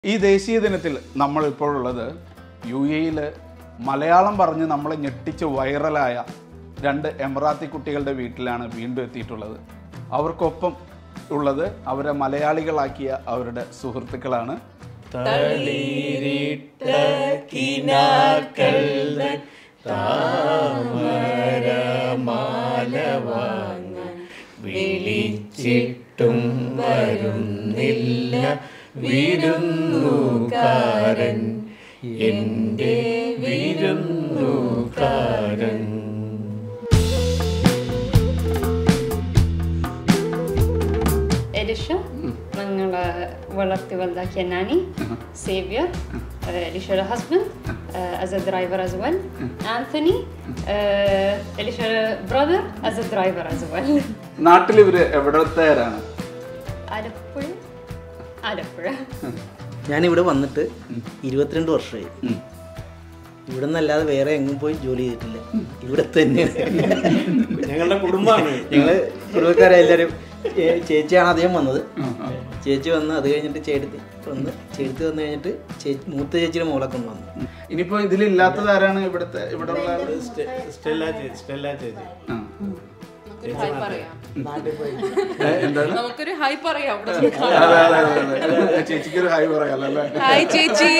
ഈ ദേശീയ ദിനത്തിൽ നമ്മൾ ഇപ്പോഴുള്ളത് യു എയിൽ മലയാളം പറഞ്ഞ് നമ്മളെ ഞെട്ടിച്ച് വൈറലായ രണ്ട് എമറാത്തി കുട്ടികളുടെ വീട്ടിലാണ് വീണ്ടും എത്തിയിട്ടുള്ളത് അവർക്കൊപ്പം ഉള്ളത് അവരെ മലയാളികളാക്കിയ അവരുടെ സുഹൃത്തുക്കളാണ് വിളിച്ചിട്ടും വരുന്നില്ല വിരുന്നുകാരൻ എൻ്റെ വിരുന്നുകാരൻ എലിഷ ഞങ്ങളെ വളർത്തി വലുതാക്കിയ നാനി സേവിയർ എലിഷയുടെ husband as a driver as well Antony എലിഷയുടെ brother as a driver as well നാട്ടിൽ ഇവര് എവിടത്തേരാണ് ആലപ്പുഴ ആലപ്പുഴ ഞാനിവിടെ വന്നിട്ട് ഇരുപത്തിരണ്ട് വർഷമായി ഇവിടെ നിന്നല്ലാതെ വേറെ എങ്ങും പോയി ജോലി ചെയ്തിട്ടില്ല ഇവിടെ തന്നെയാണ് ഞങ്ങളുടെ കുടുംബമാണ് ഞങ്ങള് കുടുംബക്കാരെ എല്ലാവരും ചേ- ചേച്ചിയാണ് ആദ്യം വന്നത് ചേച്ചി വന്ന് അത് കഴിഞ്ഞിട്ട് ചേട്ടത്തി വന്ന് ചേട്ടത്തി വന്നു കഴിഞ്ഞിട്ട് ചേച്ചി മൂത്ത ചേച്ചിയുടെ മോളെ കൊണ്ടുവന്നു ഇനിയിപ്പോ ഇതിലില്ലാത്തത് ആരാണ് ഇവിടുത്തെ ഇവിടെ ഉള്ള ആള്? സ്റ്റെല്ല ചേച്ചി സ്റ്റെല്ല ചേച്ചി ആ. ഹായ് പറയാം നാട്ടിൽ പോയി ഏ, എന്താണ് നമുക്കൊരു ഹായ് പറയാം അവിടെ അതെ അതെ അതെ അതെ ചേച്ചിക്ക് ഒരു ഹായ് പറയാലോ അല്ലേ ഹായ് ചേച്ചി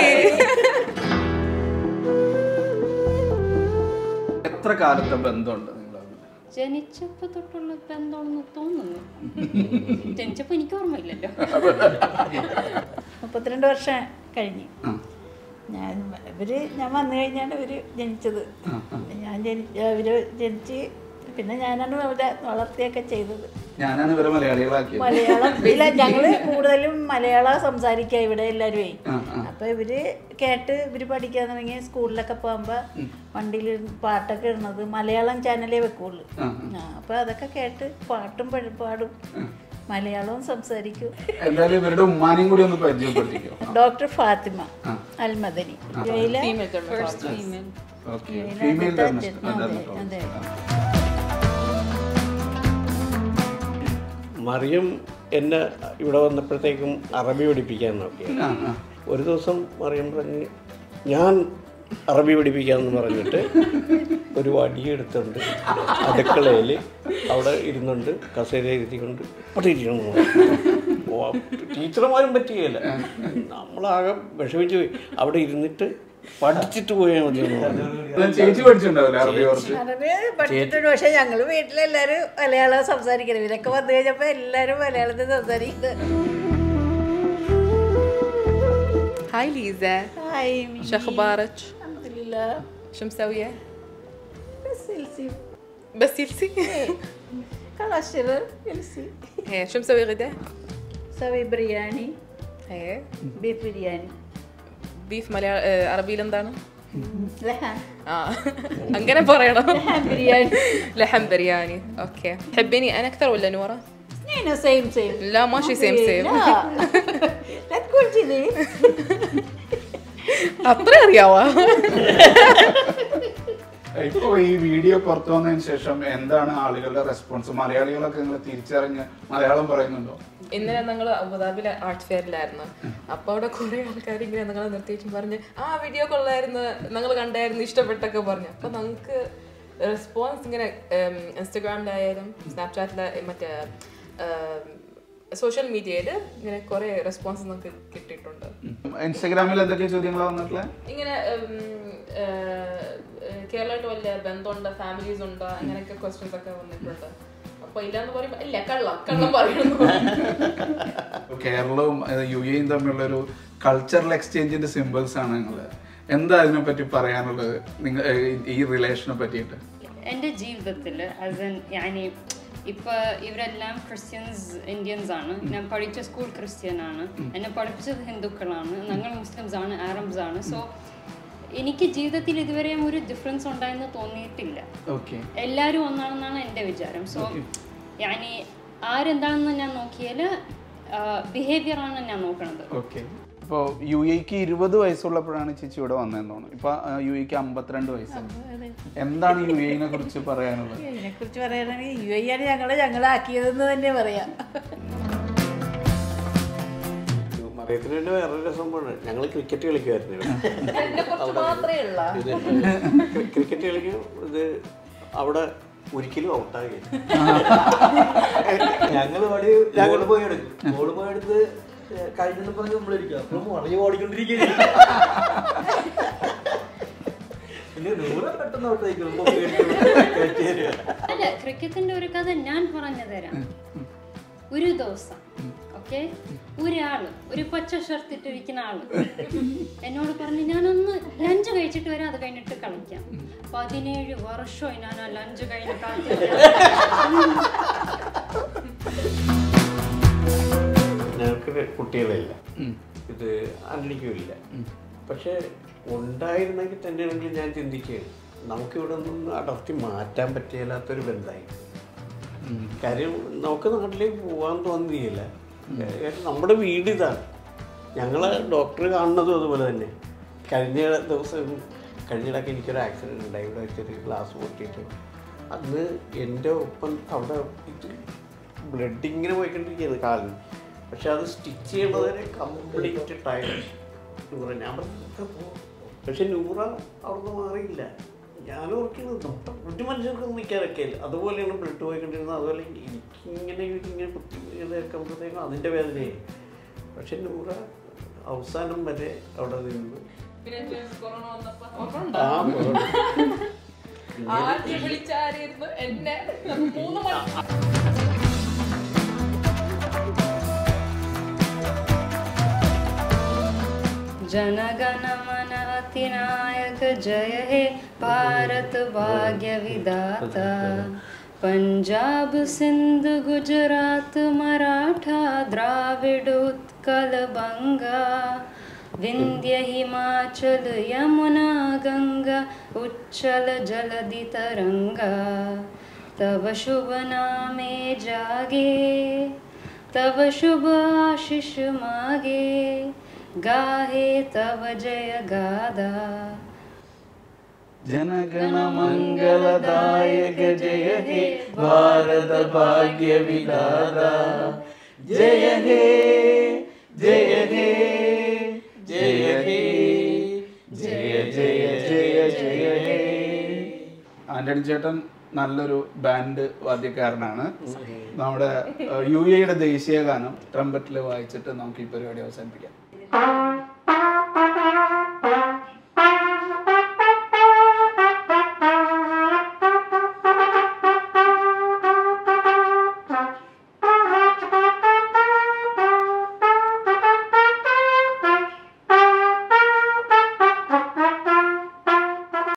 എത്ര കാലത്തെ ബന്ധമുണ്ട് നിങ്ങൾ ജനിച്ചപ്പോ തൊട്ടുള്ള ബന്ധമാണെന്ന് തോന്നുന്നു ജനിച്ചപ്പോ എനിക്ക് ഓർമ്മയില്ലല്ലോ മുപ്പത്തിരണ്ട് വർഷം കഴിഞ്ഞു ഞാൻ ഇവര് ഞാൻ വന്നു കഴിഞ്ഞാണ് ഇവര് ജനിച്ചത് ഞാൻ ജനിച്ച ഇവര് ജനിച്ച് പിന്നെ ഞാനാണ് അവരെ വളർത്തിയൊക്കെ ചെയ്തത് ഞാനാണ് ഇവരെ മലയാളികളാക്കിയത് മലയാളം ഇല്ല ഞങ്ങള് കൂടുതലും മലയാളം സംസാരിക്കുക ഇവിടെ എല്ലാവരുമേ ആ, ആ. അപ്പൊ ഇവര് കേട്ട് ഇവര് പഠിക്കാൻ തുടങ്ങി സ്കൂളിലൊക്കെ പോകുമ്പോ വണ്ടിയിൽ പാട്ടൊക്കെ ഇടുന്നത് മലയാളം ചാനലേ വെക്കുള്ളൂ ആ, ആ, അപ്പൊ അതൊക്കെ കേട്ട് പാട്ടും പഴ- പാടും മലയാളവും സംസാരിക്കും എന്തായാലും ഇവരുടെ ഉമ്മാനെയും കൂടി ഒന്ന് പരിചയപ്പെടുത്തിക്കോ ഡോക്ടർ ഫാത്തിമ അൽമദനി ജയിലെ ഫസ്റ്റ് ഫീമെയിൽ ഓക്കെ ഫീമെയിൽ അതെ അതെ മറിയം എന്നെ ഇവിടെ വന്നപ്പോഴത്തേക്കും അറബി പഠിപ്പിക്കാൻ നോക്കി ഒരു ദിവസം മറിയം പറഞ്ഞ് ഞാൻ അറബി പഠിപ്പിക്കാമെന്ന് പറഞ്ഞിട്ട് ഒരു വടിയെടുത്തുണ്ട് അടുക്കളയിൽ അവിടെ ഇരുന്നുണ്ട് കസേര ഇരുത്തിക്കൊണ്ട് അവിടെ ഇരിക്കണം ഓ, ടീച്ചർമാരും പറ്റുകയില്ല നമ്മളാകെ വിഷമിച്ച് പോയി അവിടെ ഇരുന്നിട്ട് പഠിച്ചിട്ട് പോയാൽ മതി എന്ന് പറഞ്ഞു ചേച്ചി പഠിച്ചിട്ടുണ്ടാവില്ലേ അറബി കുറച്ച് അറബി പഠിച്ചിട്ടുണ്ട് പക്ഷെ ഞങ്ങള് വീട്ടിലെല്ലാരും മലയാളം സംസാരിക്കണം ഇവരൊക്കെ വന്നു കഴിഞ്ഞപ്പോ എല്ലാരും മലയാളത്തിൽ സംസാരിക്കുന്നത് هاي ليزا ഹായ് شو اخبارك؟ അൽഹംദുലില്ലാ. شو مسوية؟ بس إلسي. بس يلسي خلاص شرر إلسي. هي شو مسوي غدا؟ سوي برياني هي بيف برياني ബീഫ് മലയാള ഏഹ്, അറബിയിൽ എന്താണ് لحم ആ അങ്ങനെ പറയണം لحم برياني لحم برياني اوكي تحبيني انا اكثر ولا نورة؟ اثنين سيم سيم لا ماشي سيم سيم لا لا تقول كذي അത്ര അറിയാവാ ഇപ്പൊ ഈ വീഡിയോ പുറത്തു വന്നതിന് ശേഷം എന്താണ് ആളുകളുടെ റെസ്പോൺസ് മലയാളികളൊക്കെ നിങ്ങൾ തിരിച്ചറിഞ്ഞ് മലയാളം പറയുന്നുണ്ടോ ഇന്നലെ ഞങ്ങൾ അബുദാബിയിലെ ആർട്ട് ഫെയറിലായിരുന്നു അപ്പൊ അവിടെ കുറെ ആൾക്കാർ ഇങ്ങനെ ഞങ്ങളെ നിർത്തിയിട്ടും പറഞ്ഞ് ആ വീഡിയോ കൊള്ളായിരുന്നു ഞങ്ങൾ കണ്ടായിരുന്നു ഇഷ്ടപ്പെട്ടൊക്കെ പറഞ്ഞു അപ്പൊ ഞങ്ങൾക്ക് റെസ്പോൺസ് ഇങ്ങനെ ഇൻസ്റ്റഗ്രാമിലായാലും സ്നാപ്ചാറ്റിലെ മറ്റേ സോഷ്യൽ മീഡിയയിൽ ഇങ്ങനെ കുറെ റെസ്പോൺസ് നമുക്ക് കിട്ടിയിട്ടുണ്ട് ഇൻസ്റ്റാഗ്രാമിൽ എന്തൊക്കെ ചോദ്യങ്ങളാണ് വന്നിട്ടുള്ളത് ഇങ്ങനെ ഉം, ഏഹ്, ഏഹ്, കേരളമായിട്ട് വലിയ ബന്ധമുണ്ടോ ഫാമിലീസ് ഉണ്ടോ അങ്ങനെയൊക്കെ ക്വസ്റ്റ്യൻസ് ഒക്കെ വന്നിട്ടുണ്ട് അപ്പൊ ഇല്ലാന്ന് പറയുമ്പോ ഇല്ല കള്ളം കള്ളം പറയുന്നു കേരളവും അഹ് യു എയും തമ്മിലുള്ള ഒരു കൾച്ചറൽ എക്സ്ചേഞ്ചിന്റെ സിമ്പിൾസ് ആണ് നിങ്ങൾ എന്താ അതിനെ പറ്റി പറയാനുള്ളത് നിങ്ങൾ ഈ റിലേഷനെ പറ്റിയിട്ട് എൻ്റെ ജീവിതത്തിൽ ആസ് എൻ ഞാനി ഇപ്പൊ ഇവരെല്ലാം ക്രിസ്ത്യൻസ് ഇന്ത്യൻസ് ആണ് ഞാൻ പഠിച്ച സ്കൂൾ ക്രിസ്ത്യൻ ആണ് എന്നെ പഠിപ്പിച്ചത് ഹിന്ദുക്കളാണ് ഞങ്ങൾ മുസ്ലിംസ് ആണ് ആറബ്സ് ആണ് സോ എനിക്ക് ജീവിതത്തിൽ ഇതുവരെയും ഒരു ഡിഫറൻസ് ഉണ്ടായെന്ന് തോന്നിയിട്ടില്ല ഓക്കെ എല്ലാവരും ഒന്നാണെന്നാണ് എൻ്റെ വിചാരം സോ ഞാനി ആരെന്താണെന്ന് ഞാൻ നോക്കിയാൽ ബിഹേവിയർ ആണ് ഞാൻ നോക്കണത് ഓക്കെ ഇപ്പോൾ യു എക്ക് ഇരുപത് വയസ്സുള്ളപ്പോഴാണ് ചേച്ചി ഇവിടെ വന്നതെന്ന് തോന്നുന്നു ഇപ്പൊ യു എക്ക് അമ്പത്തിരണ്ട് വയസ്സാണ് എന്താണ് യു എനെ കുറിച്ച് പറയാനുള്ളത് ഇതിനെ കുറിച്ച് പറയുകയാണെങ്കിൽ യു ഐ ആണ് ഞങ്ങളെ ഞങ്ങളാക്കിയതെന്ന് തന്നെ പറയാം അദ്ദേഹത്തിന് വേണ്ടി വേറൊരു രസമാണ് ഞങ്ങൾ ക്രിക്കറ്റ് കളിക്കുമായിരുന്നു ഇവിടെ. എന്നെ കുറിച്ച് മാത്രമേ ഉള്ള ഇത് ക്രി- ക്രിക്കറ്റ് കളിക്കും ഇത് അവിടെ ഒരിക്കലും ഔട്ടാകില്ല ഞങ്ങൾ ഓടി ഗോള് പോയി എടുക്കും ഗോള് പോയി എടുത്ത് കഴിഞ്ഞെന്ന് പറഞ്ഞ് നമ്മളിരിക്കും അപ്പോഴും വളരെ ഓടിക്കൊണ്ടിരിക്കുകയാണ് പിന്നെ നൂറെ പെട്ടെന്ന് ഔട്ടായിക്കും അല്ല ക്രിക്കറ്റിന്റെ ഒരു കഥ ഞാൻ പറഞ്ഞു തരാം ഒരു ദിവസം ഓക്കെ ഒരാള് ഒരു പച്ച ഷർട്ട് ഇട്ടിരിക്കുന്ന ആള് എന്നോട് പറഞ്ഞു ഞാനൊന്ന് ലഞ്ച് കഴിച്ചിട്ട് വരാം അത് കഴിഞ്ഞിട്ട് കളിക്കാം പതിനേഴ് വർഷമായി ഞാൻ ആ ലഞ്ച് കഴിഞ്ഞ് കാത്തിരിക്കാം ഞങ്ങൾക്ക് കുട്ടികളില്ല ഇത് അന്വേഷിക്കില്ല പക്ഷെ ഉണ്ടായിരുന്നെങ്കിൽ തന്നെയാണെങ്കിൽ ഞാൻ ചിന്തിക്കുകയാണ് നമുക്കിവിടെ നിന്ന് അടർത്തി മാറ്റാൻ പറ്റില്ലാത്തൊരു ബന്ധമായി കാര്യം നമുക്ക് നാട്ടിലേക്ക് പോകാൻ തോന്നിയില്ല കാര്യം നമ്മുടെ വീട് ഇതാണ് ഞങ്ങളെ ഡോക്ടർ കാണുന്നതും അതുപോലെ തന്നെ കഴിഞ്ഞ ദിവസം കഴിഞ്ഞിടയ്ക്ക് എനിക്കൊരു ആക്സിഡൻറ്റ് ഉണ്ടായി ഇവിടെ വെച്ചൊരു ഗ്ലാസ് പൊട്ടിയിട്ട് അന്ന് എൻ്റെ ഒപ്പം അവിടെ ഇത് ബ്ലഡ് ഇങ്ങനെ പോയിക്കൊണ്ടിരിക്കുകയാണ് കാലിന് പക്ഷെ അത് സ്റ്റിച്ച് ചെയ്യണത് വരെ കംപ്ലീറ്റ് ടൈം നൂറ ഞാൻ പറഞ്ഞു പക്ഷെ നൂറ അവിടുന്ന് മാറിയില്ല ഞാൻ ഓർക്കുന്നത് ഒരു മനുഷ്യർക്ക് നിൽക്കാനൊക്കെ ഇല്ല അതുപോലെയാണ് ബ്ലഡ് പോയിക്കൊണ്ടിരുന്നത് അതുപോലെ എനിക്കിങ്ങനെ ഇങ്ങനെ കുത്തി ഇതാക്കുമ്പോഴത്തേക്കും അതിൻ്റെ വേദനയായി പക്ഷെ നൂറ അവസാനം വരെ അവിടെ നിന്ന് പിന്നെ കൊറോണ വന്നപ്പോ ഓർമ്മയുണ്ടോ? ആ ആദ്യം വിളിച്ചാരായിരുന്നു എന്നെ മൂന്ന് മണി जनगण मन अतिनायक जय हे भारत भाग्य विधाता पंजाब सिंध गुजरात मराठा द्राविड उत्कल बंगा विंध्य हिमाचल यमुना गंगा उच्चल जलधि तरंगा तव शुभ नामे जागे तव शुभ आशीष मागे गाहे तव जय गादा जनगण मंगलदायक जय हे भारत भाग्य विधाता जय हे जय हे जय हे जय जय जय जय हे ആന്റണി ചേട്ടൻ നല്ലൊരു ബാൻഡ് വാദ്യക്കാരനാണ് നമ്മുടെ യു എയുടെ ദേശീയ ഗാനം ട്രംപറ്റിൽ വായിച്ചിട്ട് നമുക്ക് ഈ പരിപാടി അവസാനിപ്പിക്കാം